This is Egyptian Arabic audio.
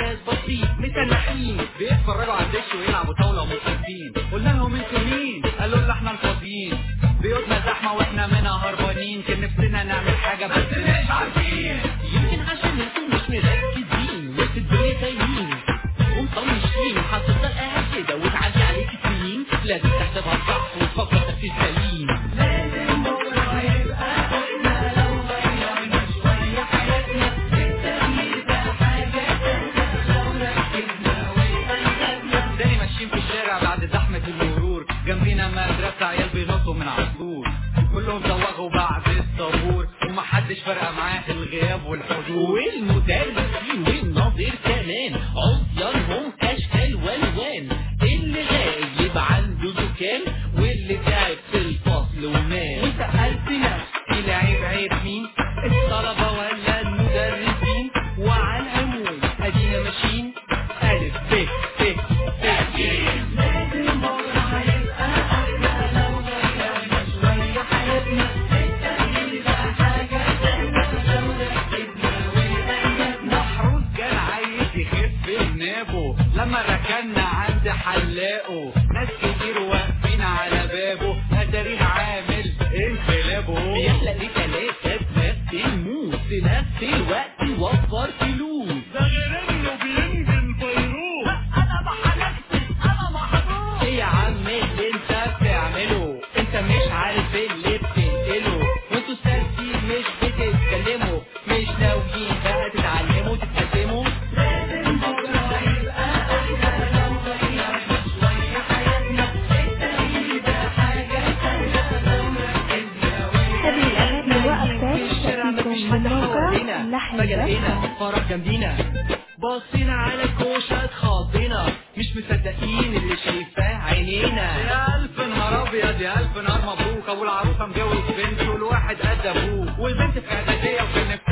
ناس بسيط متنحين بيتفرجوا على الدش ويلعبوا طاوله ومبسوطين قلنا لهم انتوا مين قالوا لنا احنا الفاضيين بيوتنا زحمه واحنا منها هربانين كان نفسنا نعمل حاجه بس مش عارفين يمكن عشان انتوا مش مركزين وسط الدنيا تايهين ومطنشين هتفضل قاعد كده وتعدي عليك سنين لازم تحسبها صح وتفكر تفكير سليم تاني ماشيين في الشارع بعد زحمة المرور جنبينا مدرسة عيال بينطوا من عصفور كلهم زوغوا بعد الطابور ومحدش فارقة معاه الغياب والحضور والمدرسين والناظر كمان عصيانهم اشكال والوان اللي غايب عنده زكام واللي تعب في الفصل ونام وسألت نفسي العيب عيب مين الطلبة ولا المدرسين وعلى العموم ادينا ماشيين ألف ب ت ت محروس كان عايز يخف جنابه لما ركنا عند حلاقه ناس كتير واقفين على بابه اتاريه عامل انقلابه بيحلق لي ثلاثة بنفس الموت في نفس الوقت يوفر فلوس ده غير انه بينزل فيروس انا ما حلقتش انا محروس ايه يا عم اللي انت بتعمله انت مش عارف اللي بتنقله وانتوا ساكتين مش بتتكلموا مش ناويين بقى تتعلموا تتقدموا هذه الأغاني وأكثر تأتيكم من موقع لحن فجأة فرج جنبينا باصين على الكوشة اتخضينا مش مصدقين اللي شايفاه عينينا يا ألف نهار أبيض يا ألف نهار مبروك أبو العروسة مجوز بنت والواحد قد أبوه والبنت في إعدادية وكان